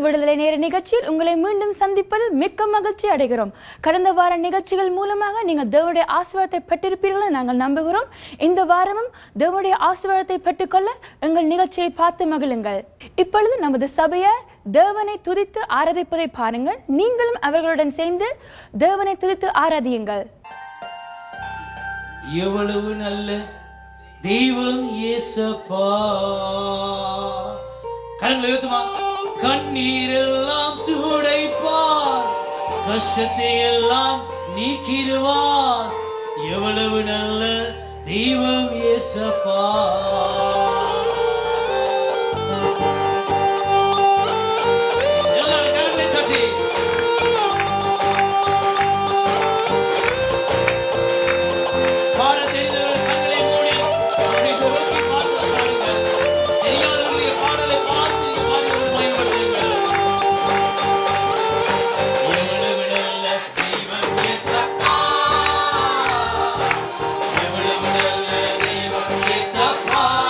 விடுதலை நேர நிகழ்ச்சியில் உங்களை மீண்டும் சந்திப்பதில் மிக்க மகிழ்ச்சி அடைகிறோம் கடந்த வார நிகழ்ச்சிகள் மூலமாக நீங்கள் தேவனுடைய ஆசீர்வாதத்தை பெற்றிருப்பீர்கள் என நாங்கள் நம்புகிறோம் இந்த வாரமும் தேவனுடைய ஆசீர்வாதத்தை பெற்றுக்கொள்ள எங்கள் நிகழ்ச்சியை பார்த்து மகிழுங்கள் இப்பொழுது நமது சபையார் தேவனை துதித்து ஆராதிப்பதை பாருங்கள் நீங்களும் அவர்களுடன் சேர்ந்து தேவனை துதித்து ஆராதியுங்கள் எவ்வளவு நல்ல தெய்வம் ஏசப்பா கரங்களை உயர்த்துமா கண்ணீரெல்லாம் துடைப்பார் கஷ்டத்தை எல்லாம் நீக்கிடுவார் எவ்வளவு நல்ல தெய்வம் ஏசப்பா எல்லாரும் கரங்களை தட்டி பாட தெரிந்தவர்கள் கண்களை மூடி அவரை நோக்கி பார்த்து பாருங்க தெரியாதவர்களுடைய பாடலை பார்த்து நீங்க பாடி ஒரு மயப்படுத்துங்கள் எவ்வளவு நல்ல தெய்வம் இயேசப்பா எவ்வளவு நல்ல தெய்வம் இயேசப்பா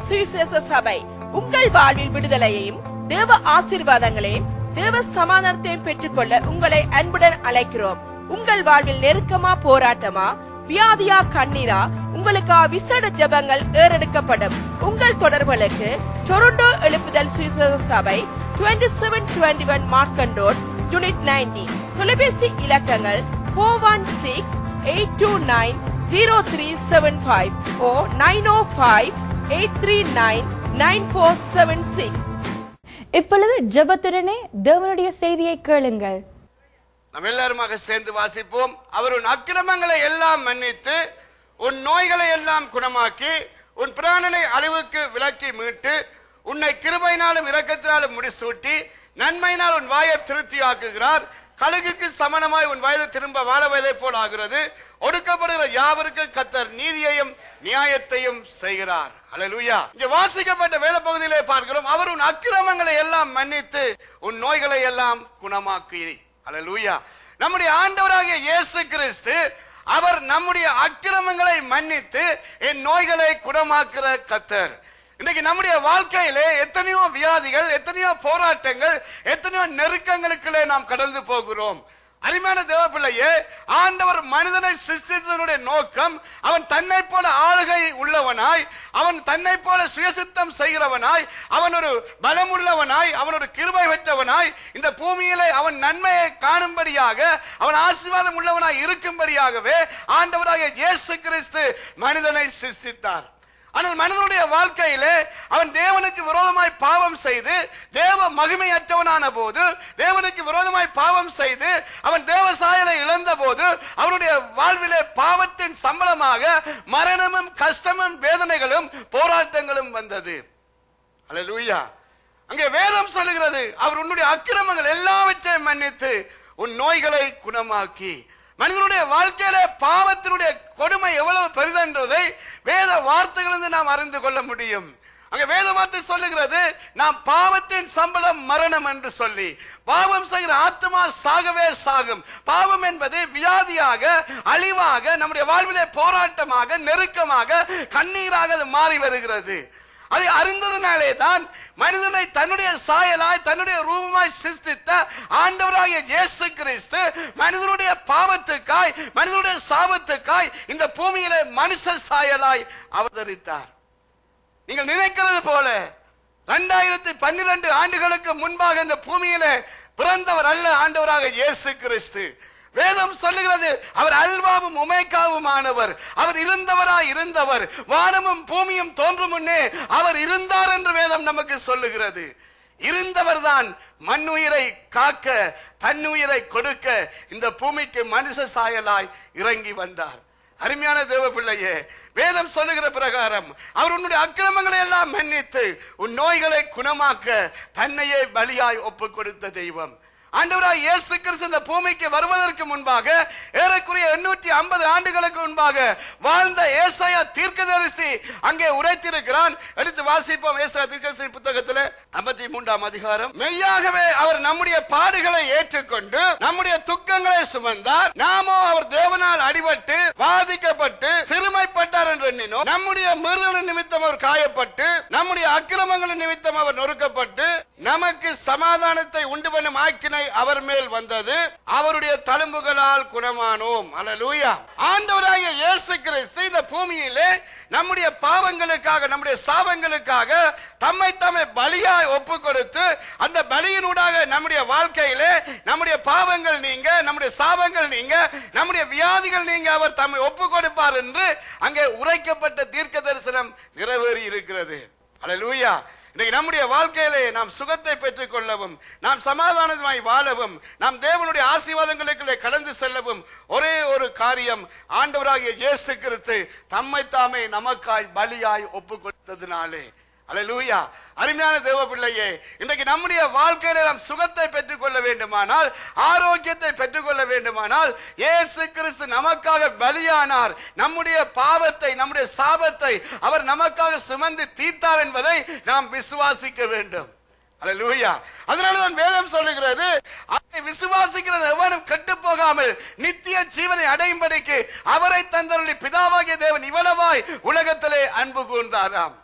சுவிசேஷ சபை உங்கள் வாழ்வில் விடுதலையையும் தேவ ஆசீர்வாதங்களையும் தேவ சமாதானத்தையும் பெற்றுக்கொள்ள உங்களை அன்புடன் அழைக்கிறோம் உங்கள் வாழ்வில் நெருக்கமா போராட்டமா வியாதியா கண்ணீரா உங்களுக்கு விசேட ஜெபங்கள் ஏறெடுக்கப்படும் உங்கள் தொடர்புகளுக்கு டொரண்டோ எழுப்புதல் சுவிசேஷ சபை 2721 seven twenty one Markham road unit ninety தொலைபேசி இலக்கங்கள் four one six eight two nine zero three seven five O nine O five eight three nine nine four seven six இப்பொழுது ஜெபத்துடனே தேவனுடைய செய்தியை கேளுங்கள் நம்ம எல்லாருமாக சேர்ந்து வாசிப்போம் அவர் உன் அக்கிரமங்களை எல்லாம் மன்னித்து உன் நோய்களை எல்லாம் குணமாக்கி உன் பிராணனை அழிவுக்கு விலக்கி மீட்டு உன்னை கிருபையினாலும் இரக்கத்தினாலும் முடிசூட்டி நன்மையினால் உன் வாயை திருப்தி ஆக்குகிறார் கழுகுக்கு சமணமாய் உன் வயது திரும்ப வாழ வயதை போல் ஆகிறது ஒடுக்கப்படுகிற யாவருக்கும் கத்தர் நீதியையும் நியாயத்தையும் செய்கிறார் அல்லேலூயா இங்க வாசிக்கப்பட்ட வேத பகுதியிலே பார்க்கிறோம் அவர் உன் அக்கிரமங்களை எல்லாம் மன்னித்து உன் நோய்களை எல்லாம் குணமாக்கி அல்லேலூயா நம்முடைய ஆண்டவராகிய இயேசு கிறிஸ்து அவர் நம்முடைய அக்கிரமங்களை மன்னித்து என் நோய்களை குணமாக்குற கத்தர் இன்னைக்கு நம்முடைய வாழ்க்கையிலே எத்தனையோ வியாதிகள் எத்தனையோ போராட்டங்கள் எத்தனையோ நெருக்கங்களுக்குள்ளே நாம் கடந்து போகிறோம் அருமையான தேவ பிள்ளையே ஆண்டவர் மனிதனை சிருஷ்டித்ததனுடைய நோக்கம் அவன் தன்னை போல ஆளுகை உள்ளவனாய் அவன் தன்னை போல சுயசித்தம் செய்கிறவனாய் அவன் ஒரு பலமுள்ளவனாய் அவன் ஒரு கிருபை பெற்றவனாய் இந்த பூமியிலே அவன் நன்மையை காணும்படியாக அவன் ஆசீர்வாதம் உள்ளவனாய் இருக்கும்படியாகவே ஆண்டவராகிய இயேசு கிறிஸ்து மனிதனை சிருஷ்டித்தார் ஆனால் மனிதனுடைய வாழ்க்கையிலே அவன் தேவனுக்கு விரோதமாய் பாவம் செய்து தேவ மகிமையற்றவனான போது தேவனுக்கு விரோதமாய் பாவம் செய்து அவன் தேவ சாயலை இழந்த போது அவனுடைய வாழ்விலே பாவத்தின் சம்பளமாக மரணமும் கஷ்டமும் வேதனைகளும் போராட்டங்களும் வந்தது அல்லேலூயா அங்கே வேதம் சொல்லுகிறது அவர் உன்னுடைய அக்கிரமங்கள் எல்லாவற்றையும் மன்னித்து உன் நோய்களை குணமாக்கி மனிதனுடைய வாழ்க்கையில பாவத்தினுடைய கொடுமை எவ்வளவு பெரிதென்றதை வேத வார்த்தைகளிலிருந்து நாம் அறிந்து கொள்ள முடியும் அங்க வேத வார்த்தை சொல்லுகிறது நாம் பாவத்தின் சம்பளம் மரணம் என்று சொல்லி பாவம் செய்கிற ஆத்மா சாகவே சாகும் பாவம் என்பது வியாதியாக அழிவாக நம்முடைய வாழ்விலே போராட்டமாக நெருக்கமாக கண்ணீராக அது மாறி வருகிறது அதை அறிந்ததினாலே தான் மனிதனை தன்னுடைய சாயலாய் தன்னுடைய ரூபமாய் சிருஷ்டித்த ஆண்டவராகிய இயேசு கிறிஸ்து மனிதனுடைய பாவத்துக்காய் மனிதனுடைய சாபத்துக்காய் இந்த பூமியிலே மனுஷ சாயலாய் அவதரித்தார் நீங்கள் நினைக்கிறது போல ரெண்டாயிரத்தி பன்னிரண்டு ஆண்டுகளுக்கு முன்பாக இந்த பூமியிலே பிறந்தவர் அல்ல ஆண்டவராக இயேசு கிறிஸ்து வேதம் சொல்லுகிறது அவர் அல்வாவும் உமைக்காவுமானவர் அவர் இருந்தவராய் இருந்தவர் வானமும் பூமியும் தோன்றும் முன்னே அவர் இருந்தார் என்று வேதம் நமக்கு சொல்லுகிறது இருந்தவர் தான் மண்ணுயிரை காக்க தன்னுயிரை கொடுக்க இந்த பூமிக்கு மனுஷ சாயலாய் இறங்கி வந்தார் அருமையான தேவ பிள்ளையே வேதம் சொல்லுகிற பிரகாரம் அவர் உன்னுடைய அக்கிரமங்களை எல்லாம் மன்னித்து உன் நோய்களை குணமாக்க தன்னையே பலியாய் ஒப்பு கொடுத்த தெய்வம் ஆண்டவராய் இயேசு கிறிஸ்து இந்த பூமிக்கு வருவதற்கு முன்பாக ஏறக்குறைய எண்ணூற்றி ஐம்பது ஆண்டுகளுக்கு முன்பாக வாழ்ந்த ஏசாயா தீர்க்கதரிசி அங்கே உரைத்திருக்கிறான் எடுத்து வாசிப்போம் ஏசாயா தீர்க்கதரிசி புத்தகத்தில் ஐம்பத்தி மூன்றாம் அதிகாரம் மெய்யாகவே அவர் நம்முடைய பாடுகளை ஏற்றுக்கொண்டு நம்முடைய துக்கங்களை சுமந்தார் நாமோ அவர் தேவனால் அடிபட்டு வாதிக்கப்பட்டு சிறுமைப்பட்டார் என்று எண்ணினோம் நம்முடைய மீறுதலின் நிமித்தம் அவர் காயப்பட்டு நம்முடைய அக்கிரமங்களின் நிமித்தம் அவர் நொறுக்கப்பட்டு நமக்கு சமாதானத்தை உண்டு பண்ணும் ஆக்கினை அவர் மேல் வந்தது அவருடைய தழும்புகளால் குணமானோம் அல்லேலூயா ஆண்டவராகிய இயேசு கிறிஸ்து இந்த பூமியிலே நம்முடைய பாவங்களுக்காக நம்முடைய சாபங்களுக்காக தம்மை தம்மை பலியாய் ஒப்பு கொடுத்து அந்த பலியினூடாக நம்முடைய வாழ்க்கையிலே நம்முடைய பாவங்கள் நீங்க நம்முடைய சாபங்கள் நீங்க நம்முடைய வியாதிகள் நீங்க அவர் தம்மை ஒப்பு கொடுப்பார் என்று அங்கே உரைக்கப்பட்ட தீர்க்க தரிசனம் நிறைவேறி இருக்கிறது அல்லேலூயா இன்னைக்கு நம்முடைய வாழ்க்கையிலே நாம் சுகத்தை பெற்றுக் கொள்ளவும் நாம் சமாதானமாய் வாழவும் நாம் தேவனுடைய ஆசீர்வாதங்களுக்குள்ளே கடந்து செல்லவும் ஒரே ஒரு காரியம் ஆண்டவராகிய இயேசு கிறிஸ்து தம்மை தாமே நமக்காய் பலியாய் ஒப்பு கொடுத்ததினாலே அல்லேலூயா அருமையான தேவ பிள்ளையே இன்றைக்கு நம்முடைய வாழ்க்கையில நாம் சுகத்தை பெற்றுக்கொள்ள வேண்டுமானால் ஆரோக்கியத்தை பெற்றுக்கொள்ள வேண்டுமானால் இயேசு கிறிஸ்து நமக்காக பலியானார் நம்முடைய பாவத்தை நம்முடைய சாபத்தை அவர் நமக்காக சுமந்து தீர்த்தார் என்பதை நாம் விசுவாசிக்க வேண்டும் அல்லேலூயா அதனாலதான் வேதம் சொல்லுகிறது அதை விசுவாசிக்கிற எவனும் கெட்டு போகாமல் நித்திய ஜீவனை அடையும்படிக்கு அவரை தந்தருளி பிதாவாகிய தேவன் இவ்வளவாய் உலகத்திலே அன்பு கூர்ந்தாராம்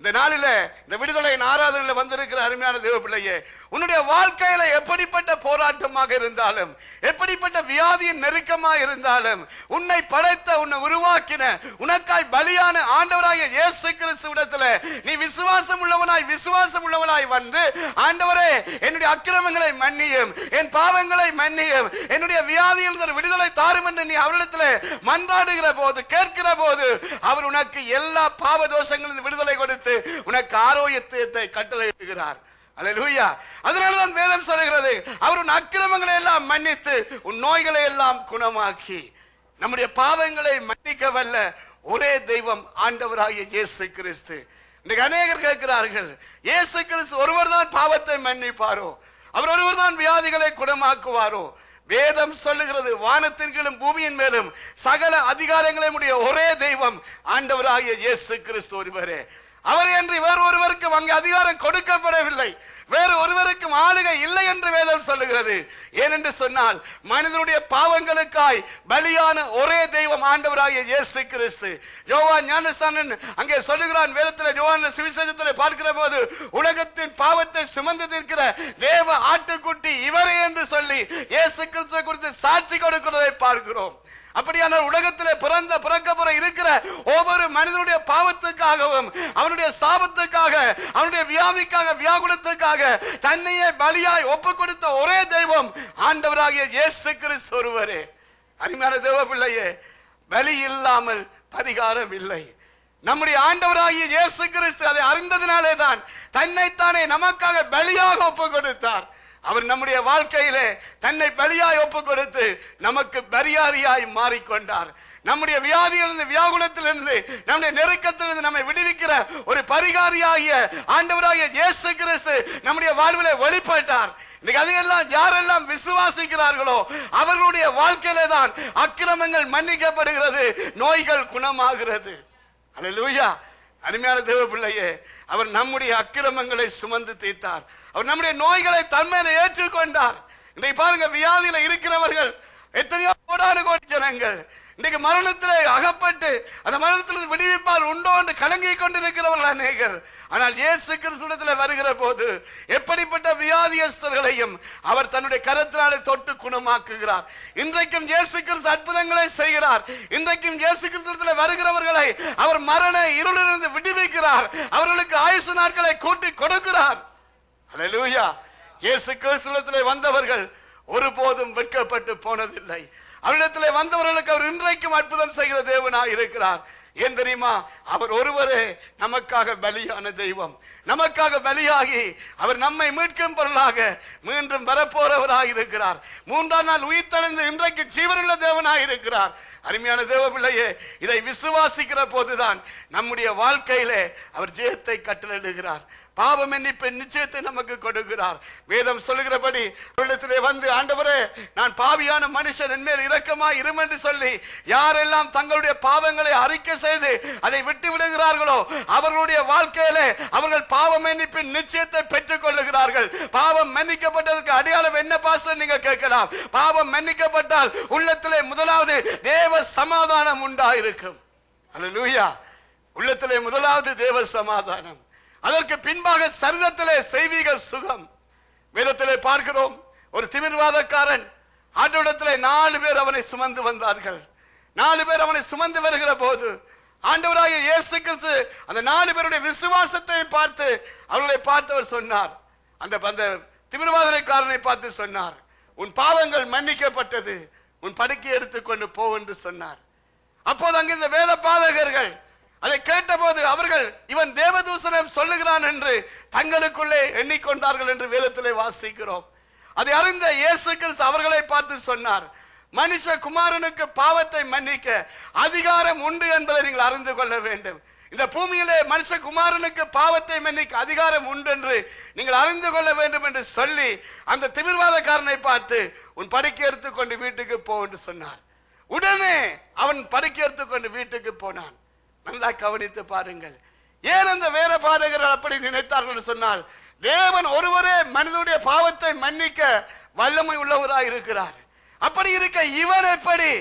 இந்த நாளில இந்த விடுதலையின் ஆராதனையில் வந்திருக்கிற அருமையான தேவ பிள்ளையே உன்னுடைய வாழ்க்கையில எப்படிப்பட்ட போராட்டமாக இருந்தாலும் எப்படிப்பட்ட வியாதியின் நெருக்கமாக இருந்தாலும் உன்னை படைத்த உன்னை உருவாக்கின உனக்காய் பலியான ஆண்டவராகிய இயேசு கிறிஸ்துவிடத்துல நீ விசுவாசம் உள்ளவனாய் விசுவாசம் உள்ளவனாய் வந்து ஆண்டவரே என்னுடைய அக்கிரமங்களை மன்னியும் என் பாவங்களை மன்னியும் என்னுடைய வியாதியில் இருந்து விடுதலை தாரும் என்று நீ அவரிடத்துல மன்றாடுகிற போது கேட்கிற போது அவர் உனக்கு எல்லா பாவ தோஷங்களிலிருந்து விடுதலை கொடுத்து உனக்கு ஆரோக்கியத்தை கட்டளையிடுகிறார் அல்லேலூயா அதனாலதான் வேதம் சொல்கிறது அவர் உன் அக்கிரமங்களை எல்லாம் மன்னித்து உன் நோய்களை எல்லாம் குணமாக்கி நம்முடைய பாவங்களை மன்னிக்க வல்ல ஒரே தெய்வம் ஆண்டவராகிய இயேசு கிறிஸ்து இன்னைக்கு அநேகர் கேட்கிறார்கள் இயேசு கிறிஸ்து ஒருவர் தான் பாவத்தை மன்னிப்பாரோ அவர் ஒருவர் தான் வியாதிகளை குணமாக்குவாரோ வேதம் சொல்லுகிறது வானத்தின் கீழும் பூமியின் மேலும் சகல அதிகாரங்களையும் உடைய ஒரே தெய்வம் ஆண்டவராகிய இயேசு கிறிஸ்து ஒருவரே அவர் என்று வேறு ஒருவருக்கும் அங்கு அதிகாரம் கொடுக்கப்படவில்லை வேறு ஒருவருக்கும் ஆளுகை இல்லை என்று வேதம் சொல்லுகிறது ஏனென்று சொன்னால் மனிதனுடைய பாவங்களுக்காய் பலியான ஒரே தெய்வம் ஆண்டவராகிய இயேசு கிறிஸ்து யோவான் ஞானஸ்தானன் அங்கே சொல்லுகிறான் வேதத்தில் யோவான் சுவிசேஷத்தில் பார்க்கிற போது உலகத்தின் பாவத்தை சுமந்து தீர்க்கிற தேவ ஆட்டுக்குட்டி இவரே என்று சொல்லி இயேசு கிறிஸ்துவை குறித்து சாட்சி கொடுக்கிறதை பார்க்கிறோம் அப்படியான உலகத்திலே பிறந்த பிறக்கப்புற இருக்கிற ஒவ்வொரு மனிதனுடைய பாவத்துக்காகவும் அவனுடைய சாபத்துக்காக அவனுடைய வியாதிக்காக வியாகுலத்துக்காக தன்னையே பலியாய் ஒப்பு கொடுத்த ஒரே தெய்வம் ஆண்டவராகிய இயேசு கிறிஸ்து ஒருவரே அருமையான தேவ பிள்ளையே பலி இல்லாமல் பரிகாரம் இல்லை நம்முடைய ஆண்டவராகிய இயேசு கிறிஸ்து அதை அறிந்ததினாலே தான் தன்னைத்தானே நமக்காக பலியாக ஒப்பு கொடுத்தார் அவர் நம்முடைய வாழ்க்கையிலே தன்னை பலியாய் ஒப்பு கொடுத்து நமக்கு பரியாரியாய் மாறிக்கொண்டார் நம்முடைய வியாதியிலிருந்து வியாகுலத்திலிருந்து நம்முடைய நெருக்கத்திலிருந்து நம்மை விடுவிக்கிற ஒரு பரிகாரியாகிய ஆண்டவராகிய இயேசு கிறிஸ்து நம்முடைய வாழ்விலே வெளிப்பட்டார் இன்னைக்கு அதையெல்லாம் யாரெல்லாம் விசுவாசிக்கிறார்களோ அவர்களுடைய வாழ்க்கையிலே தான் அக்கிரமங்கள் மன்னிக்கப்படுகிறது நோய்கள் குணமாகிறது அல்லேலூயா அருமையான தேவ பிள்ளையே அவர் நம்முடைய அக்கிரமங்களை சுமந்து தீர்த்தார் அவர் நம்முடைய நோய்களை தன்மையில ஏற்றுக்கொண்டார் இன்றைக்கு பாருங்க வியாதியில இருக்கிறவர்கள் எத்தனையோ கோடான கோடி ஜனங்கள் இன்றைக்கு மரணத்திலே அகப்பட்டு அந்த மரணத்திலிருந்து விடுவிப்பார் உண்டோ என்று கலங்கி கொண்டிருக்கிறவர்கள் அநேகர் ஆனால் இயேசு கிறிஸ்துவிடத்தில் வருகிற போது எப்படிப்பட்ட வியாதியஸ்தர்களையும் அவர் தன்னுடைய கரத்தினாலே தொட்டு குணமாக்குகிறார் இன்றைக்கும் இயேசு கிறிஸ்து அற்புதங்களை செய்கிறார் இன்றைக்கும் இயேசு கிறிஸ்துவிடத்தில் வருகிறவர்களை அவர் மரண இருளிலிருந்து விடுவிக்கிறார் அவர்களுக்கு ஆயுசு நாட்களை கூட்டி கொடுக்கிறார் அல்லேலூயா இயேசு கிறிஸ்துவிடத்திலே வந்தவர்கள் ஒருபோதும் வெட்கப்பட்டு போனதில்லை அவரிடத்திலே வந்தவர்களுக்கு அவர் இன்றைக்கும் அற்புதம் செய்கிற தேவனாய் இருக்கிறார் ஏன் தெரியுமா அவர் ஒருவரே நமக்காக பலியான தெய்வம் நமக்காக பலியாகி அவர் நம்மை மீட்கும் பொருளாக மீண்டும் வரப்போறவராய் இருக்கிறார் மூன்றாம் நாள் உயிர்த்தெழுந்து இன்றைக்கு ஜீவனுள்ள தேவனாய் இருக்கிறார் அருமையான தேவ பிள்ளையே இதை விசுவாசிக்கிற போதுதான் நம்முடைய வாழ்க்கையிலே அவர் ஜெயத்தை கட்டளிடுகிறார் பாவ மன்னிப்பின் நிச்சயத்தை நமக்கு கொடுக்கிறார் வேதம் சொல்லுகிறபடி அவரிடத்திலே வந்து ஆண்டவரே நான் பாவியான மனுஷன் என்மேல் இரக்கமாய் இரும் என்று சொல்லி யாரெல்லாம் தங்களுடைய பாவங்களை அறிக்கை செய்து அதை விட்டு விடுகிறார்களோ அவர்களுடைய வாழ்க்கையிலே அவர்கள் பாவ மன்னிப்பின் நிச்சயத்தை பெற்றுக் கொள்ளுகிறார்கள் பாவம் மன்னிக்கப்பட்டதற்கு அடையாளம் என்ன பாச நீங்க கேட்கலாம் பாவம் மன்னிக்கப்பட்டால் உள்ளத்திலே முதலாவது தேவ சமாதானம் உண்டாயிருக்கும் அல்லேலூயா உள்ளத்திலே முதலாவது தேவ சமாதானம் அதற்கு பின்பாக சரிதத்திலே செய்வீக சுகம் வேதத்திலே பார்க்கிறோம் ஒரு திமிர்வாதக்காரன் ஆண்டவரிடத்திலே நாலு பேர் அவனை சுமந்து வந்தார்கள் நாலு பேர் அவனை சுமந்து வருகிற போது ஆண்டவராகிய இயேசு கிறிஸ்து அந்த நாலு பேருடைய விசுவாசத்தை பார்த்து அவர்களை பார்த்தவர் சொன்னார் அந்த அந்த திமிர்வாதனைக்காரனை பார்த்து சொன்னார் உன் பாவங்கள் மன்னிக்கப்பட்டது உன் படுக்கை எடுத்துக்கொண்டு போ என்று சொன்னார் அப்போது அங்கே இந்த வேத பாதகர்கள் அதை கேட்டபோது அவர்கள் இவன் தேவதூசனம் சொல்லுகிறான் என்று தங்களுக்குள்ளே எண்ணிக்கொண்டார்கள் என்று வேதத்திலே வாசிக்கிறோம் அதை அறிந்த இயேசு கிறிஸ்து அவர்களை பார்த்து சொன்னார் மனுஷ குமாரனுக்கு பாவத்தை மன்னிக்க அதிகாரம் உண்டு என்பதை நீங்கள் அறிந்து கொள்ள வேண்டும் இந்த பூமியிலே மனுஷ குமாரனுக்கு பாவத்தை மன்னிக்க அதிகாரம் உண்டு என்று நீங்கள் அறிந்து கொள்ள வேண்டும் என்று சொல்லி அந்த திமிர்வாதக்காரனை பார்த்து உன் படுக்கை எடுத்துக்கொண்டு வீட்டுக்கு போ என்று சொன்னார் உடனே அவன் படுக்கை எடுத்துக்கொண்டு வீட்டுக்கு போனான் நல்லா கவனித்து பாருங்கள் ஏன் அந்த வேற பாடகர்கள் அப்படி நினைத்தார்கள் என்று சொன்னால் தேவன் ஒருவரே மனிதனுடைய பாவத்தை மன்னிக்க வல்லமை உள்ளவராய் இருக்கிறார் அப்படி இருக்க இவன் எப்படி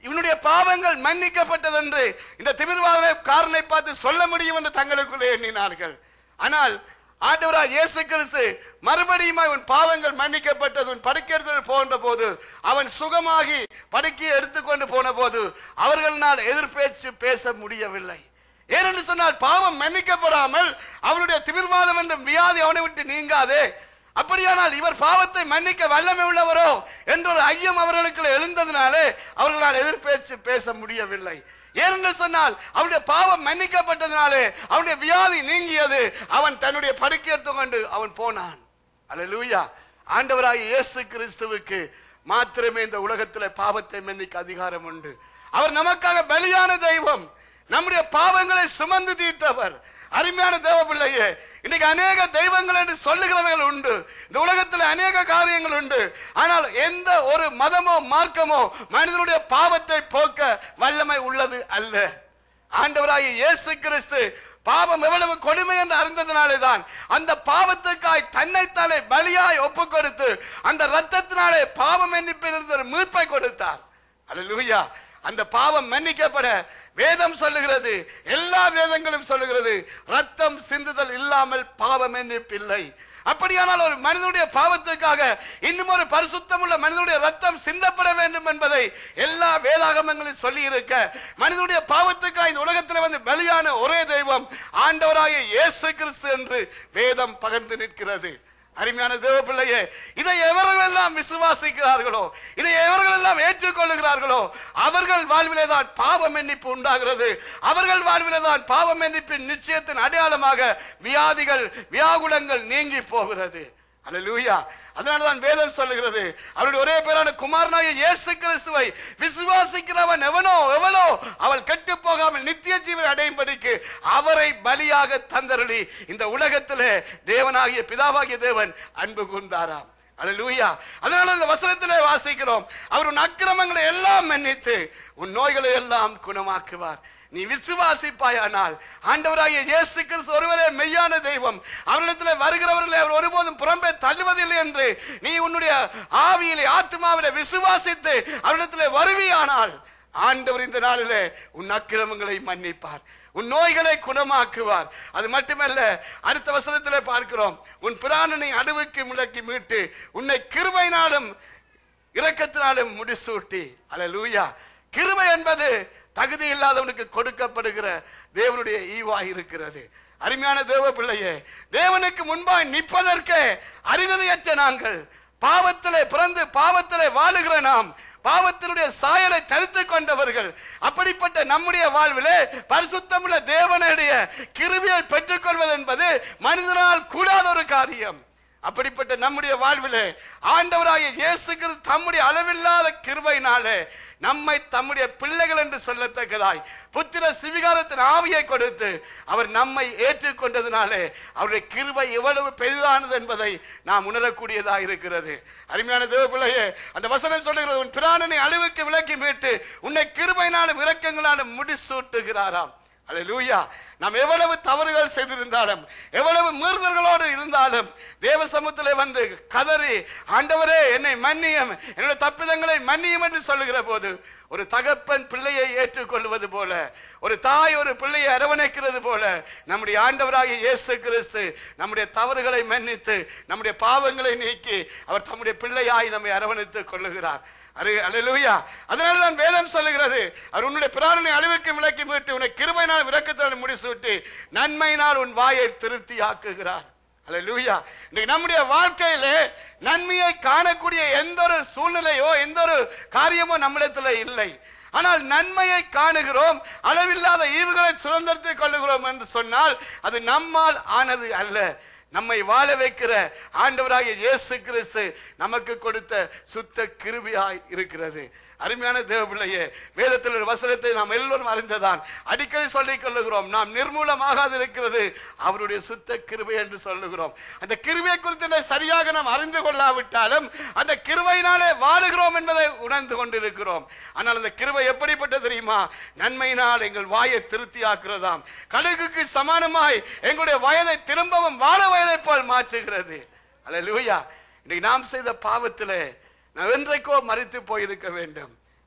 இவனுடைய பாவங்கள் மன்னிக்கப்பட்டது என்று இந்த திமிர்வாதக்காரனை பார்த்து சொல்ல முடியும் என்று தங்களுக்குள்ளே எண்ணினார்கள் ஆனால் ஆண்டவராய் இயேசு கிறிஸ்து மறுபடியும் அவன் பாவங்கள் மன்னிக்கப்பட்டது உன் படுக்கெடுத்து போன்ற போது அவன் சுகமாகி படுக்கையை எடுத்துக்கொண்டு போன போது அவர்களால் எதிர்பேச்சு பேச முடியவில்லை ஏனென்று சொன்னால் பாவம் மன்னிக்கப்படாமல் அவனுடைய திமிர்வாதம் என்ற வியாதி அவனை விட்டு நீங்காதே அப்படியானால் இவர் பாவத்தை மன்னிக்க வல்லமை உள்ளவரோ என்ற ஒரு ஐயம் அவர்களுக்கு எழுந்ததினாலே அவர்களால் எதிர்பேச்சு பேச முடியவில்லை ஏனென்று சொன்னால் அவனுடைய பாவம் மன்னிக்கப்பட்டதினாலே அவனுடைய வியாதி நீங்கியது அவன் தன்னுடைய படுக்கை எடுத்துக்கொண்டு அவன் போனான் அல்லேலூயா ஆண்டவராகிய இயேசு கிறிஸ்துவுக்கு மாத்திரமே இந்த உலகத்தில் பாவத்தை மன்னிக்க அதிகாரம் உண்டு அவர் நமக்காக பலியான தெய்வம் நம்முடைய பாவங்களை சுமந்து தீர்த்தவர் அருமையான தேவ பிள்ளையே இன்னைக்கு அநேக தெய்வங்கள் என்று சொல்லுகிறவர்கள் உண்டு இந்த உலகத்தில் அநேக காரியங்கள் உண்டு ஆனால் எந்த ஒரு மதமோ மார்க்கமோ மனிதனுடைய பாவத்தை போக்க வல்லமை உள்ளது அல்ல ஆண்டவராகிய இயேசு கிறிஸ்து பாவம் எவ்வளவு கொடுமை என்று அறிந்ததினாலே தான் அந்த பாவத்துக்காய் தன்னைத்தானே பலியாய் ஒப்பு கொடுத்து அந்த ரத்தத்தினாலே பாவம் மன்னிப்பிலிருந்து ஒரு மீட்பை கொடுத்தார் அல்லேலூயா அந்த பாவம் மன்னிக்கப்பட வேதம் சொல்லுகிறது எல்லா வேதங்களும் சொல்லுகிறது ரத்தம் சிந்துதல் இல்லாமல் பாவம் மன்னிப்பில்லை அப்படியானால் ஒரு மனிதனுடைய பாவத்துக்காக இன்னும் ஒரு பரிசுத்தம் உள்ள மனிதனுடைய ரத்தம் சிந்தப்பட வேண்டும் என்பதை எல்லா வேதாகமங்களும் சொல்லி இருக்க மனிதனுடைய பாவத்துக்காக இந்த உலகத்தில் வந்து பலியான ஒரே தெய்வம் ஆண்டவராகிய இயேசு கிறிஸ்து என்று வேதம் பகிர்ந்து நிற்கிறது அருமையான தேவ பிள்ளையே இதை எவர்கள் எல்லாம் விசுவாசிக்கிறார்களோ இதை எவர்கள் எல்லாம் ஏற்றுக்கொள்ளுகிறார்களோ அவர்கள் வாழ்விலே தான் பாவ மன்னிப்பு உண்டாகிறது அவர்கள் வாழ்விலே தான் பாவ மன்னிப்பின் நிச்சயத்தின் அடையாளமாக வியாதிகள் வியாகுலங்கள் நீங்கி போகிறது அல்லேலூயா அதனால தான் வேதம் சொல்லுகிறது அவருடைய ஒரே பேரான குமாரனாய இயேசு கிறிஸ்துவை விசுவாசிக்கிறவன் எவனோ எவளோ அவள் கெட்டு போகாமல் நித்திய ஜீவன் அடையும்படிக்கு அவரை பலியாக தந்தருளி இந்த உலகத்திலே தேவனாகிய பிதாவாகிய தேவன் அன்பு கூர்ந்தாராம் அல்லேலூயா அதனால இந்த வசனத்திலே வாசிக்கிறோம் அவர் உன் அக்கிரமங்களை எல்லாம் மன்னித்து உன் நோய்களை எல்லாம் குணமாக்குவார் நீ விசுவாசிப்பாயானால் ஆண்டவராகிய இயேசு கிறிஸ்து ஒருவரே மெய்யான தெய்வம் அவரிடத்தில் வருகிறவர்களை அவர் ஒருபோதும் புறம்பே தள்ளுவதில்லை என்று நீ உன்னுடைய ஆவியிலே ஆத்மாவிலே விசுவாசித்து அவரிடத்தில் வருவியானால் ஆண்டவர் இந்த நாளிலே உன் அக்கிரமங்களை மன்னிப்பார் உன் நோய்களை குணமாக்குவார் அது மட்டுமல்ல அடுத்த வசனத்திலே பார்க்கிறோம் உன் பிராணனை அடுவுக்கு முடக்கி மீட்டு உன்னை கிருபையினாலும் இரக்கத்தினாலும் முடிசூட்டி அல்லேலூயா கிருபை என்பது தகுதி இல்லாதவனுக்கு கொடுக்கப்படுகிற தேவனுடைய ஈவாய் இருக்கிறது அருமையான தேவ பிள்ளையே தேவனுக்கு முன்பாய் நிற்பதற்கே அருகதையற்ற நாங்கள் பாவத்திலே பிறந்து பாவத்திலே வாழுகிற நாம் பாவத்தினுடைய சாயலை தடுத்துக் கொண்டவர்கள் அப்படிப்பட்ட நம்முடைய வாழ்விலே பரிசுத்தமுள்ள தேவனுடைய கிருபியை பெற்றுக்கொள்வது என்பது மனிதனால் கூடாத ஒரு காரியம் அப்படிப்பட்ட நம்முடைய வாழ்விலே ஆண்டவராகிய இயேசு கிறிஸ்து தம்முடைய அளவில்லாத கிருபையினாலே நம்மை தம்முடைய பிள்ளைகள் என்று சொல்லத்தக்கதாய் புத்திர சிவிகாரத்தின் ஆவியை கொடுத்து அவர் நம்மை ஏற்றுக்கொண்டதினாலே அவருடைய கிருபை எவ்வளவு பெரிதானது என்பதை நாம் உணரக்கூடியதாக இருக்கிறது அருமையான தேவ பிள்ளையே அந்த வசனம் சொல்லுகிறது உன் பிராணனை அழிவுக்கு விலக்கி மீட்டு உன்னை கிருபையினாலும் இரக்கங்களாலும் முடிசூட்டுகிறாராம் அல்லேலூயா நாம் எவ்வளவு தவறுகள் செய்திருந்தாலும் எவ்வளவு மீறுதல்களோடு இருந்தாலும் தேவ சமூகத்திலே வந்து கதறி ஆண்டவரே என்னை மன்னியும் என்னுடைய தப்பிதங்களை மன்னியும் என்று சொல்லுகிற போது ஒரு தகப்பன் பிள்ளையை ஏற்றுக்கொள்வது போல ஒரு தாய் ஒரு பிள்ளையை அரவணைக்கிறது போல நம்முடைய ஆண்டவராகிய இயேசு கிறிஸ்து நம்முடைய தவறுகளை மன்னித்து நம்முடைய பாவங்களை நீக்கி அவர் தம்முடைய பிள்ளையாய் நம்மை அரவணைத்துக் கொள்ளுகிறார் அரு அல்லேலூயா அதனால தான் வேதம் சொல்லுகிறது அவர் உன்னுடைய பிராணனை அழிவுக்கு விலக்கி மீட்டு உன்னை கிருபையினால் விரக்கத்தால் முடிசூட்டி நன்மையினால் உன் வாயை திருப்தி ஆக்குகிறார் அல்லேலூயா இன்னைக்கு நம்முடைய வாழ்க்கையிலே நன்மையை காணக்கூடிய எந்த ஒரு சூழ்நிலையோ எந்த ஒரு காரியமோ நம்மிடத்தில் இல்லை ஆனால் நன்மையை காணுகிறோம் அளவில்லாத ஈவுகளை சுதந்திரத்தை கொள்ளுகிறோம் என்று சொன்னால் அது நம்மால் ஆனது அல்ல நம்மை வாழ வைக்கிற ஆண்டவராகிய இயேசு கிறிஸ்து நமக்கு கொடுத்த சுத்த கிருபியாய் இருக்கிறது அருமையான தேவ பிள்ளையே வேதத்தில் ஒரு வசனத்தை நாம் எல்லோரும் அறிந்ததான் அடிக்கடி சொல்லிக் கொள்ளுகிறோம் நாம் நிர்மூலமாகாது இருக்கிறது அவருடைய சுத்த கிருபை என்று சொல்லுகிறோம் அந்த கிருபையை குறித்து சரியாக நாம் அறிந்து கொள்ளாவிட்டாலும் அந்த கிருபையினாலே வாழுகிறோம் என்பதை உணர்ந்து கொண்டிருக்கிறோம் ஆனால் அந்த கிருபை எப்படிப்பட்ட தெரியுமா நன்மையினால் எங்கள் வாயை திருப்தியாக்குறதாம் கழுகுக்கு சமானமாய் எங்களுடைய வயதை திரும்பவும் வாழ வயதை போல் மாற்றுகிறது அல்லேலூயா இன்னைக்கு நாம் செய்த பாவத்திலே நாம் என்றைக்கோ மறித்து போயிருக்க வேண்டும்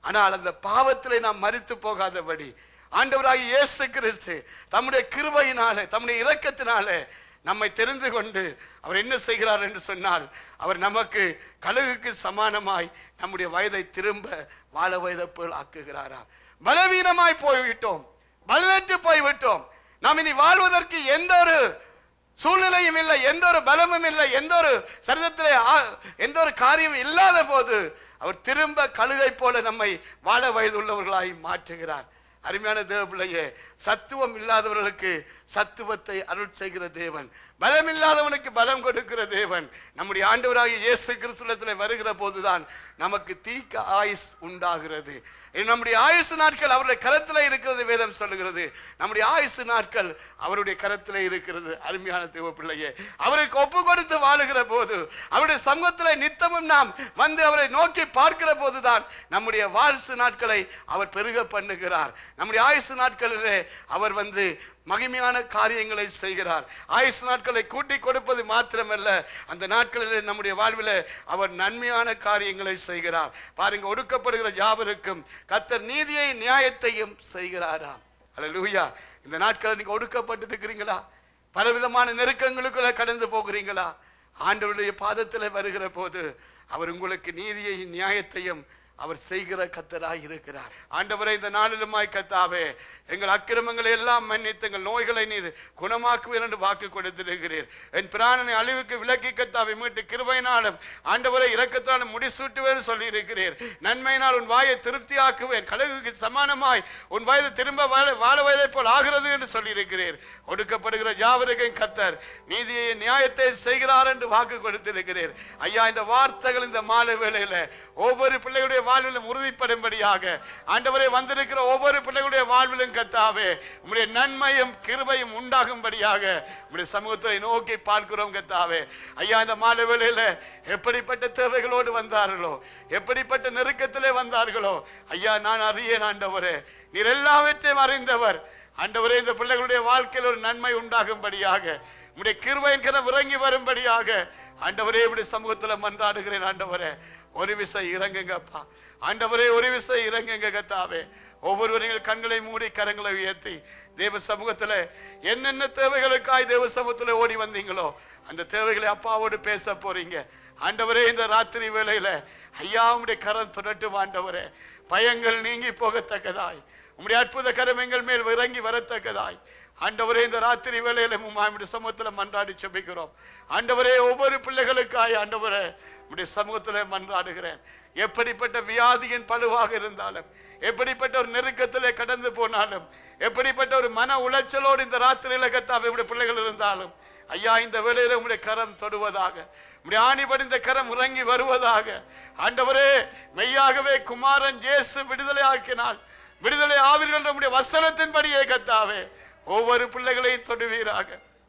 ஆனால் அந்த பாவத்திலே நாம் மறித்து போகாதபடி ஆண்டவராகிய இயேசு கிறிஸ்து தம்முடைய கிருபையினாலே தம்முடைய இரக்கத்தினாலே நம்மை தெரிந்து கொண்டு அவர் என்ன செய்கிறார் என்று சொன்னால் அவர் நமக்கு கழுகுக்கு சமானமாய் நம்முடைய வயதை திரும்ப வாழ வயதை போல் ஆக்குகிறாரா பலவீனமாய் போய்விட்டோம் பலனற்று போய்விட்டோம் நாம் இனி வாழ்வதற்கு எந்த ஒரு சூழ்நிலையும் இல்லை எந்த ஒரு பலமும் இல்லை எந்த ஒரு சரிதத்திலே ஆ- எந்த ஒரு காரியம் இல்லாத போது அவர் திரும்ப கழுகை போல நம்மை வாழ வயதுள்ளவர்களாய் மாற்றுகிறார் அருமையான தேவ பிள்ளையே சத்துவம் இல்லாதவர்களுக்கு சத்துவத்தை அருள் செய்கிற தேவன் பலம் இல்லாதவனுக்கு பலம் கொடுக்கிற தேவன் நம்முடைய ஆண்டவராகிய இயேசு கிறிஸ்துவத்தில் வருகிற போதுதான் நமக்கு தீக்க ஆயுஸ் உண்டாகிறது நம்முடைய ஆயுசு நாட்கள் அவருடைய கரத்தில் இருக்கிறது வேதம் சொல்லுகிறது நம்முடைய ஆயுசு நாட்கள் அவருடைய கரத்தில் இருக்கிறது அருமையான தேவ பிள்ளையே அவருக்கு ஒப்பு கொடுத்து வாழுகிற போது அவருடைய சமூகத்தில் நித்தமும் நாம் வந்து அவரை நோக்கி பார்க்கிற போதுதான் நம்முடைய வாரிசு நாட்களை அவர் பெருக பண்ணுகிறார் நம்முடைய ஆயுசு நாட்களிலே அவர் வந்து மகிமையான காரியங்களை செய்கிறார் ஆயுசு நாட்களை கூட்டி கொடுப்பது மாத்திரமல்ல அந்த நாட்களிலே நம்முடைய வாழ்விலே அவர் நன்மையான காரியங்களை செய்கிறார் பாருங்க ஒடுக்கப்படுகிற யாவருக்கும் கத்தர் நீதியை நியாயத்தையும் செய்கிறாராம் அல்லேலூயா இந்த நாட்களில் நீங்க ஒடுக்கப்பட்டு இருக்கிறீங்களா பலவிதமான நெருக்கங்களுக்குள்ள கடந்து போகிறீங்களா ஆண்டவருடைய பாதத்தில் வருகிற போது அவர் உங்களுக்கு நீதியை நியாயத்தையும் அவர் செய்கிற கத்தராய் இருக்கிறார் ஆண்டவரை இந்த நாளிலுமாய் கத்தாவே எங்கள் அக்கிரமங்களை எல்லாம் மன்னித்து எங்கள் நோய்களை நீர் குணமாக்குவீர் என்று வாக்கு கொடுத்திருக்கிறீர் என் பிராணனை அழிவுக்கு விலக்கி கத்தாவை மீட்டு கிருபையினாலும் ஆண்டவரை இரக்கத்தாலும் முடிசூட்டுவேன் சொல்லி இருக்கிறீர் நன்மையினால் உன் வாயை திருப்தியாக்குவேன் கழுகுக்கு சமானமாய் உன் வயது திரும்ப வாழ வாழ வயதை போல் ஆகிறது என்று சொல்லியிருக்கிறீர் ஒடுக்கப்படுகிற யாவருக்கும் கத்தர் நீதியை நியாயத்தை செய்கிறார் என்று வாக்கு கொடுத்திருக்கிறீர் ஐயா இந்த வார்த்தைகள் இந்த மாலை வேளையில ஒவ்வொரு பிள்ளைகளுடைய வாழ்விலும் உறுதிப்படும்படியாக ஆண்டவரே வந்திருக்கிற ஒவ்வொரு பிள்ளைகளுடைய வாழ்விலும் கத்தாவே உம்முடைய நன்மையும் கிருபையும் உண்டாகும்படியாக உம்முடைய சமூகத்தை நோக்கி பார்க்கிறோம் கத்தாவே ஐயா இந்த மாலை வேளையில எப்படிப்பட்ட தேவைகளோடு வந்தார்களோ எப்படிப்பட்ட நெருக்கத்திலே வந்தார்களோ ஐயா நான் அறியேன் ஆண்டவரே நீர் எல்லாவற்றையும் அறிந்தவர் ஆண்டவரே இந்த பிள்ளைகளுடைய வாழ்க்கையில் ஒரு நன்மை உண்டாகும்படியாக உம்முடைய கிருபையின் கரம் இறங்கி வரும்படியாக ஆண்டவரே இப்படி சமூகத்துல மன்றாடுகிறேன் ஆண்டவரே ஒரு விசை இறங்குங்கப்பா ஆண்டவரே ஒரு விசை இறங்குங்க கத்தாவே ஒவ்வொருவரையும் கண்களை மூடி கரங்களை உயர்த்தி தேவ சமூகத்துல என்னென்ன தேவைகளுக்காய் தேவ சமூகத்துல ஓடி வந்தீங்களோ அந்த தேவைகளை அப்பாவோடு பேச போறீங்க ஆண்டவரே இந்த ராத்திரி வேளையில ஐயா உம்முடைய கரம் தொடட்டும் ஆண்டவரே பயங்கள் நீங்கி போகத்தக்கதாய் உம்முடைய அற்புத கரம் எங்கள் மேல் இறங்கி வரத்தக்கதாய் ஆண்டவரே இந்த ராத்திரி வேளையில உம்முடைய சமூகத்துல மன்றாடி செபிக்கிறோம் ஆண்டவரே ஒவ்வொரு பிள்ளைகளுக்காய் ஆண்டவரே உம்முடைய சமூகத்துல மன்றாடுகிறேன் எப்படிப்பட்ட வியாதியின் பழுவாக இருந்தாலும் எப்படிப்பட்ட ஒரு நெருக்கத்திலே கடந்து போனாலும் எப்படிப்பட்ட ஒரு மன உளைச்சலோடு இந்த ராத்திரியில கத்தாவை உடைய பிள்ளைகள் இருந்தாலும் ஐயா இந்த வேளையில உம்முடைய கரம் தொடுவதாக உம்முடைய ஆணி படிந்த கரம் இறங்கி வருவதாக ஆண்டவரே மெய்யாகவே குமாரன் இயேசு விடுதலை ஆக்கினால் விடுதலை ஆவீர்கள் நம்முடைய வசனத்தின்படியே கத்தாவே ஒவ்வொரு பிள்ளைகளையும் தொடுவீராக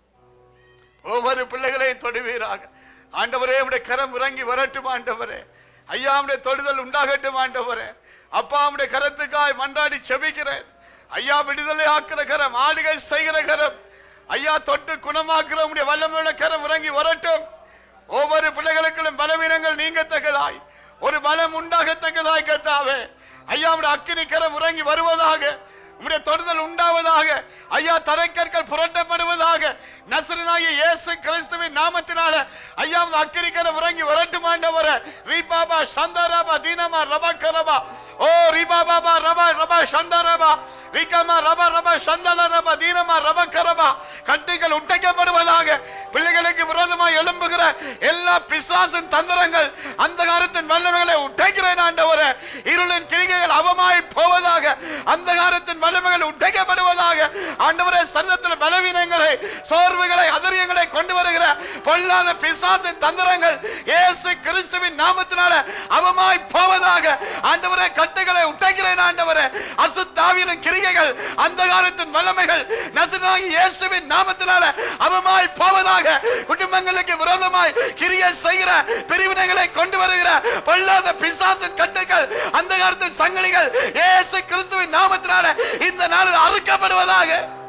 ஒவ்வொரு பிள்ளைகளையும் தொடுவீராக ஆண்டவரே உடைய கரம் இறங்கி வரட்டும் ஆண்டவரே ஐயா உடைய தொடுதல் உண்டாகட்டும் ஆண்டவரே அப்பா உடைய கரத்துக்காய் மன்றாடி செபிக்கிறேன் ஐயா விடுதலை ஆக்குற கரம் ஆளுகை செய்கிற கரம் ஐயா தொட்டு குணமாக்குற உடைய வல்லமையுள்ள கரம் இறங்கி வரட்டும் ஒவ்வொரு பிள்ளைகளுக்கும் பலவீனங்கள் நீங்கத்தக்கதாய் ஒரு பலம் உண்டாகத்தக்கதாய் கத்தாவே ஐயா உடைய அக்கினி கரம் இறங்கி வருவதாக உம்முடைய தொடுதல் உண்டாவதாக ஐயா தரைக்கற்கள் புரட்டப்படுவதாக நசரனாகிய இயேசு கிறிஸ்துவின் நாமத்தினால ஐயா உமது அக்கிரிக்கரம் இறங்கி வரட்டும் ஆண்டவர ரீபாபா சந்தரபா தீனமா ரபா கரபா ஓ ரீபாபாபா ரபா ரபா சந்தரபா ரீகமா ரபா ரபா சந்தல ரபா தீனமா ரபா கரபா கட்டைகள் உடைக்கப்படுவதாக பிள்ளைகளுக்கு விரோதமாக எழும்புகிற எல்லா பிசாசின் தந்திரங்கள் அந்த காலத்தின் வல்லமைகளை உடைக்கிறேன் ஆண்டவரே இருளின் கிரிகைகள் அவமாய் போவதாக அந்த காலத்தின் வல்லமைகள் உடைக்கப்படுவதாக ஆண்டவரே சரீரத்தில் பலவீனங்களை சோர்வுகளை அதரியங்களை கொண்டு வருகிற பொல்லாத பிசாசின் தந்திரங்கள் இயேசு கிறிஸ்துவின் நாமத்தினால அவமாய் போவதாக ஆண்டவரே கட்டுகளை உடைக்கிறேன் ஆண்டவரே அசுத்தாவியின் கிரிகைகள் அந்த காலத்தின் வல்லமைகள் நசனாகி இயேசுவின் நாமத்தினால அவமாய் போவதாக குடும்பங்களுக்கு விரோதமாய் கிரியை செய்கிற பிரிவினைகளை கொண்டு வருகிற பொல்லாத பிசாசின் கட்டுகள் அந்த காலத்தின் சங்கிலிகள் இயேசு கிறிஸ்துவின் நாமத்தினால இந்த நாளில் அறுக்கப்படுவதாக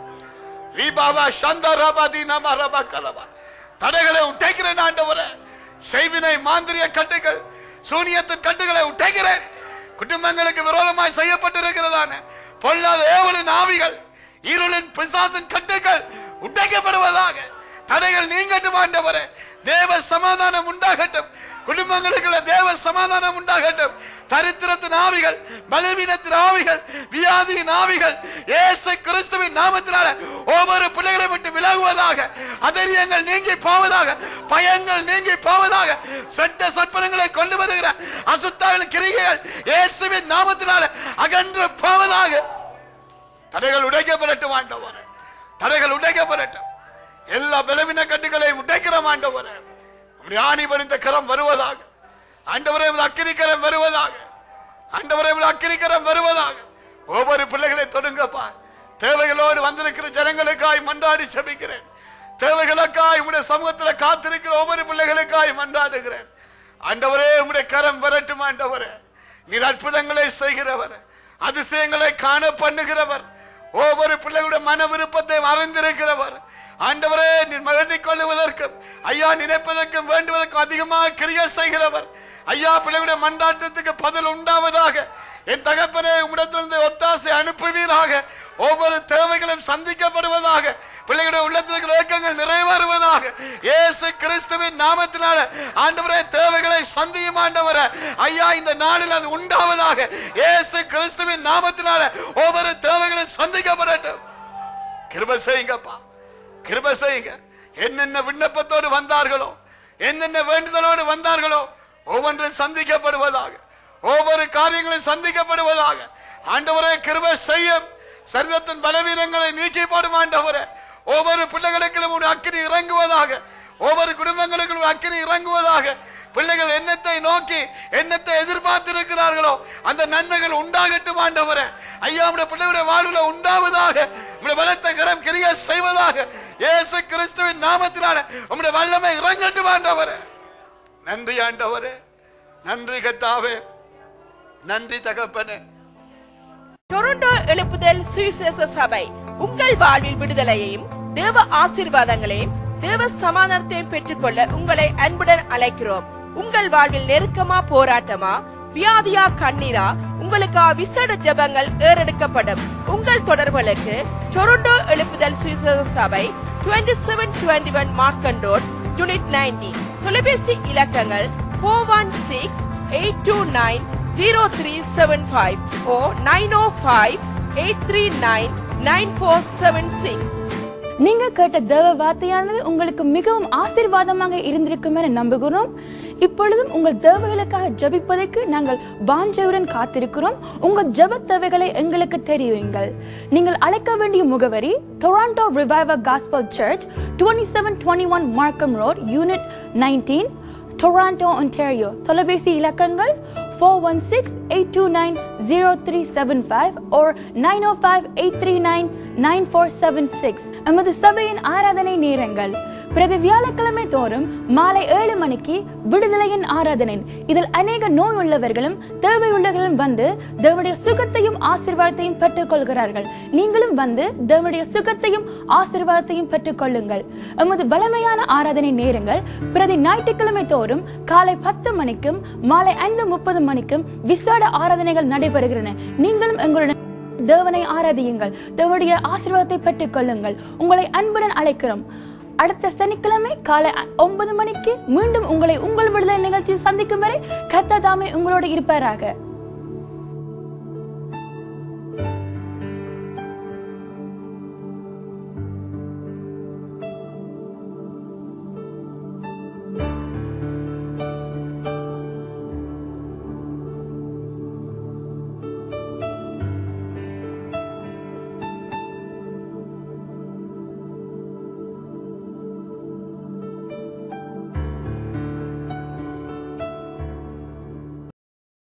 ரீபாபா சந்தரபா தீனமா ரபா கலபா தடைகளை உடைக்கிறேன் ஆண்டவரே செய்வினை மாந்திரிய கட்டுகள் சூனியத்தின் கட்டுகளை உடைக்கிறேன் குடும்பங்களுக்கு விரோதமாய் செய்யப்பட்டிருக்கிறதான பொல்லாத ஏவலின் ஆவிகள் இருளின் பிசாசின் கட்டுகள் உடைக்கப்படுவதாக தடைகள் நீங்கட்டும் ஆண்டவரே தேவ சமாதானம் உண்டாகட்டும் குடும்பங்களுக்குள்ள தேவ சமாதானம் உண்டாகட்டும் தரித்திரத்தின் ஆவிகள் பலவீனத்தின் ஆவிகள் வியாதியின் ஆவிகள் இயேசு கிறிஸ்துவின் நாமத்தினால ஒவ்வொரு பிள்ளைகளை விட்டு விலகுவதாக அதரியங்கள் நீங்கி போவதாக பயங்கள் நீங்கி போவதாக செட்ட சொற்பனங்களை கொண்டு வருகிற அசுத்தாவின் கிரிகைகள் இயேசுவின் நாமத்தினால அகன்று போவதாக தடைகள் உடைக்கப்படட்டும் ஆண்டவர் தடைகள் உடைக்கப்படட்டும் எல்லா பலவீன கட்டுகளையும் உடைக்கிற ஆண்டவர் உம்முடைய ஆணி பணிந்த கரம் வருவதாக ஆண்டவரே உமது அக்கினி கரம் வருவதாக ஆண்டவரே உமது அக்கினி கரம் வருவதாக ஒவ்வொரு பிள்ளைகளை தொடுங்கப்பா தேவைகளோடு வந்திருக்கிற ஜனங்களுக்காய் மன்றாடி செபிக்கிறேன் தேவைகளுக்காய் உம்முடைய சமூகத்தில் காத்திருக்கிற ஒவ்வொரு பிள்ளைகளுக்காய் மன்றாடுகிறேன் ஆண்டவரே உம்முடைய கரம் வரட்டும் ஆண்டவரே நீர் அற்புதங்களை செய்கிறவர் அதிசயங்களை காண பண்ணுகிறவர் ஒவ்வொரு பிள்ளைகளுடைய மன விருப்பத்தை அறிந்திருக்கிறவர் ஆண்டவரே நீர் மகிழ்ந்து கொள்ளுவதற்கும் ஐயா நினைப்பதற்கும் வேண்டுவதற்கும் அதிகமாக கிரியை செய்கிறவர் ஐயா பிள்ளைகளுடைய மன்றாட்டத்துக்கு பதில் உண்டாவதாக என் தகப்பனே உம்மிடத்திலிருந்து ஒத்தாசை அனுப்புவீராக ஒவ்வொரு தேவைகளும் சந்திக்கப்படுவதாக பிள்ளைகளுடைய உள்ளத்திற்கு ஏக்கங்கள் நிறைவேறுவதாக இயேசு கிறிஸ்துவின் நாமத்தினால ஆண்டவரே தேவைகளை சந்தியும் ஆண்டவரே ஐயா இந்த நாளில் அது உண்டாவதாக இயேசு கிறிஸ்துவின் நாமத்தினால ஒவ்வொரு தேவைகளும் சந்திக்கப்படட்டும் கிருப செய்யுங்கப்பா கிருப செய்யுங்க என்னென்ன விண்ணப்பத்தோடு வந்தார்களோ என்னென்ன வேண்டுதலோடு வந்தார்களோ ஒவ்வொன்றும் சந்திக்கப்படுவதாக ஒவ்வொரு காரியங்களும் சந்திக்கப்படுவதாக ஆண்டவரே கிருப செய்யும் சரிதத்தின் பலவீனங்களை நீக்கி போடும் ஆண்டவரே ஒவ்வொரு பிள்ளைகளுக்கும் ஒரு அக்கினி இறங்குவதாக ஒவ்வொரு குடும்பங்களுக்கும் ஒரு அக்கினி இறங்குவதாக பிள்ளைகள் எண்ணத்தை நோக்கி எண்ணத்தை எதிர்பார்த்திருக்கிறார்களோ அந்த நன்மைகள் உண்டாகட்டும் ஆண்டவரே ஐயா நம்முடைய பிள்ளைகளுடைய வாழ்வுல உண்டாவதாக நம்முடைய பலத்த கரம் கிரிய செய்வதாக இயேசு கிறிஸ்துவின் நாமத்தினால உம்முடைய வல்லமை இறங்கட்டும் ஆண்டவரே நன்றி ஆண்டவரே நன்றி கத்தாவே நன்றி தகப்பனே டொரண்டோ எழுப்புதல் சுவிசேஷ சபை உங்கள் வாழ்வில் விடுதலையையும் தேவ ஆசீர்வாதங்களையும் தேவ சமாதானத்தையும் பெற்றுக்கொள்ள உங்களை அன்புடன் அழைக்கிறோம் உங்கள் வாழ்வில் நெருக்கமா போராட்டமா வியாதியா கண்ணீரா உங்களுக்கு விசேட ஜெபங்கள் ஏறெடுக்கப்படும் உங்கள் தொடர்புகளுக்கு டொரண்டோ எழுப்புதல் சுவிசேஷ சபை 2721 seven twenty one Markham road unit ninety தொலைபேசி இலக்கங்கள் four one six eight two nine zero three seven five O nine O five eight three nine nine four seven six நீங்க கேட்ட தேவ வார்த்தையானது உங்களுக்கு மிகவும் ஆசீர்வாதமாக இருந்திருக்கும் என நம்புகிறோம் இப்பொழுதும் உங்கள் தேவைகளுக்காக ஜெபிப்பதற்கு நாங்கள் வாஞ்சவுடன் காத்திருக்கிறோம் உங்கள் ஜெப தேவைகளை எங்களுக்கு தெரிவிங்கள் நீங்கள் அழைக்க வேண்டிய முகவரி Toronto revival gospel church twenty seven twenty one Markham road unit nineteen Toronto Ontario தொலைபேசி இலக்கங்கள் four one six eight two nine zero three seven five O nine O five eight three nine nine four seven six எமது சபையின் ஆராதனை நேரங்கள் பிரதி வியாழக்கிழமை தோறும் மாலை ஏழு மணிக்கு விடுதலையின் ஆராதனை இதில் அநேக நோய் உள்ளவர்களும் தேவையுள்ளவர்களும் வந்து தேவனுடைய சுகத்தையும் ஆசீர்வாதத்தையும் பெற்றுக் கொள்கிறார்கள் நீங்களும் வந்து தேவனுடைய சுகத்தையும் ஆசீர்வாதத்தையும் பெற்றுக் கொள்ளுங்கள் எமது பலமையான ஆராதனை நேரங்கள் பிரதி ஞாயிற்றுக்கிழமை தோறும் காலை பத்து மணிக்கும் மாலை ஐந்து முப்பது மணிக்கும் விசேட ஆராதனைகள் நடைபெறுகின்றன நீங்களும் எங்களுடன் தேவனை ஆராதியுங்கள் தேவனுடைய ஆசீர்வாதத்தை பெற்றுக் கொள்ளுங்கள் உங்களை அன்புடன் அழைக்கிறோம் அடுத்த சனிக்கிழமை காலை அ- ஒன்பது மணிக்கு மீண்டும் உங்களை உங்கள் விடுதலை நிகழ்ச்சியில் சந்திக்கும் வரை கர்த்தர் தாமே உங்களோடு இருப்பாராக